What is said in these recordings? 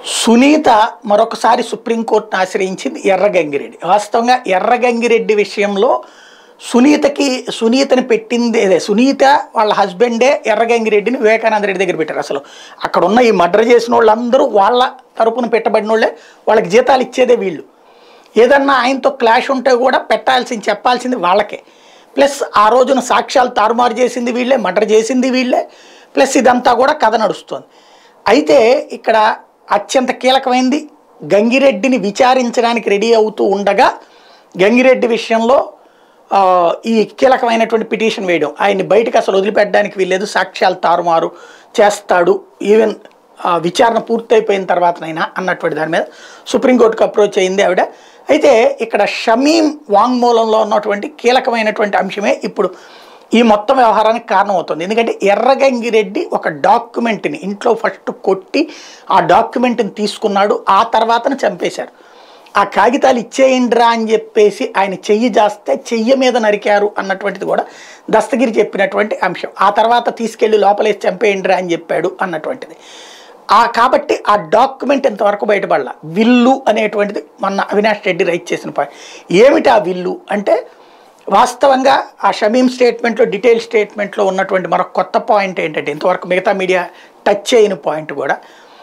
సునీత మరొకసారి సుప్రీంకోర్టును ఆశ్రయించింది ఎర్రగంగిరెడ్డి వాస్తవంగా ఎర్రగంగిరెడ్డి విషయంలో సునీతకి సునీతని పెట్టింది అదే సునీత వాళ్ళ హస్బెండే ఎర్రగంగిరెడ్డిని వివేకానంద రెడ్డి దగ్గర పెట్టారు అసలు అక్కడ ఉన్న ఈ మర్డర్ చేసిన వాళ్ళందరూ వాళ్ళ తరపున పెట్టబడిన వాళ్ళే వాళ్ళకి జీతాలు ఇచ్చేదే వీళ్ళు ఏదన్నా ఆయనతో క్లాష్ ఉంటే కూడా పెట్టాల్సింది చెప్పాల్సింది వాళ్ళకే ప్లస్ ఆ రోజున సాక్ష్యాలు తారుమారు చేసింది వీళ్ళే మర్డర్ చేసింది వీళ్ళే ప్లస్ ఇదంతా కూడా కథ నడుస్తుంది అయితే ఇక్కడ అత్యంత కీలకమైంది గంగిరెడ్డిని విచారించడానికి రెడీ అవుతూ ఉండగా గంగిరెడ్డి విషయంలో ఆ, ఈ కీలకమైనటువంటి పిటిషన్ వేయడం ఆయన్ని బయటకు అసలు వదిలిపెట్టడానికి వీల్లేదు సాక్ష్యాలు తారుమారు చేస్తాడు ఈవెన్ ఆ, విచారణ పూర్తయిపోయిన తర్వాతనైనా అన్నటువంటి దాని మీద సుప్రీంకోర్టుకు అప్రోచ్ అయింది ఆవిడ అయితే ఇక్కడ షమీం వాంగ్మూలంలో ఉన్నటువంటి కీలకమైనటువంటి అంశమే ఇప్పుడు ఈ మొత్తం వ్యవహారానికి కారణమవుతుంది ఎందుకంటే ఎర్రగంగిరెడ్డి ఒక డాక్యుమెంట్ని ఇంట్లో ఫస్ట్ కొట్టి ఆ డాక్యుమెంట్ని తీసుకున్నాడు ఆ తర్వాతన చంపేశారు ఆ కాగితాలు ఇచ్చేయండిరా అని చెప్పేసి ఆయన చెయ్యి జాస్తే చెయ్యి మీద నరికారు అన్నటువంటిది కూడా దస్తగిరి చెప్పినటువంటి అంశం ఆ తర్వాత తీసుకెళ్లి లోపలేసి చంపేయండిరా అని చెప్పాడు అన్నటువంటిది ఆ కాబట్టి ఆ డాక్యుమెంట్ ఇంతవరకు బయటపడాల విల్లు అనేటువంటిది మొన్న అవినాష్ రెడ్డి రైట్ చేసిన పాయింట్ ఏమిటి ఆ విల్లు అంటే వాస్తవంగా ఆ షమీం స్టేట్మెంట్లో డీటెయిల్ స్టేట్మెంట్లో ఉన్నటువంటి మరొక కొత్త పాయింట్ ఏంటంటే ఇంతవరకు మిగతా మీడియా టచ్ చేయని పాయింట్ కూడా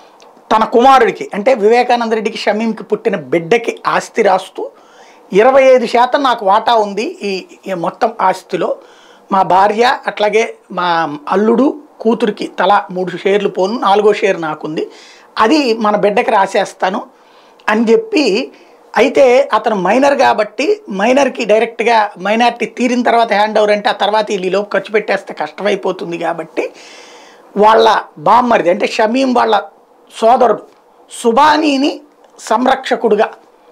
తన కుమారుడికి అంటే వివేకానంద రెడ్డికి షమీంకి పుట్టిన బిడ్డకి ఆస్తి రాస్తూ ఇరవై ఐదు శాతం నాకు వాటా ఉంది ఈ ఈ మొత్తం ఆస్తిలో మా భార్య అట్లాగే మా అల్లుడు కూతురికి తలా మూడు షేర్లు పోను నాలుగో షేర్ నాకుంది అది మన బిడ్డకి రాసేస్తాను అని చెప్పి అయితే అతను మైనర్ కాబట్టి మైనర్కి డైరెక్ట్గా మైనార్టీ తీరిన తర్వాత హ్యాండ్ ఓవర్ అంటే ఆ తర్వాత వీళ్ళు ఈ లోపు ఖర్చు పెట్టేస్తే కష్టమైపోతుంది కాబట్టి వాళ్ళ బామ్మరిది అంటే షమీం వాళ్ళ సోదరుడు సుబానీని సంరక్షకుడుగా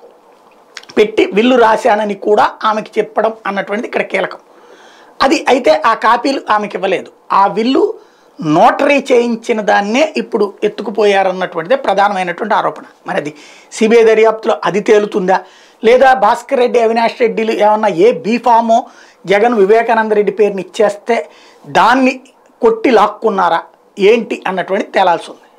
పెట్టి విల్లు రాశానని కూడా ఆమెకి చెప్పడం అన్నటువంటిది ఇక్కడ కీలకం అది అయితే ఆ కాపీలు ఆమెకి ఇవ్వలేదు ఆ విల్లు నోటరీ చేయించిన దాన్నే ఇప్పుడు ఎత్తుకుపోయారన్నటువంటిదే ప్రధానమైనటువంటి ఆరోపణ మరి అది సిబిఐ దర్యాప్తులో అది తేలుతుందా లేదా భాస్కర్ రెడ్డి అవినాష్ రెడ్డిలు ఏమన్నా ఏ బీఫామో జగన్ వివేకానంద రెడ్డి పేరుని ఇచ్చేస్తే దాన్ని కొట్టి లాక్కున్నారా ఏంటి అన్నటువంటిది తేలాల్సి ఉంది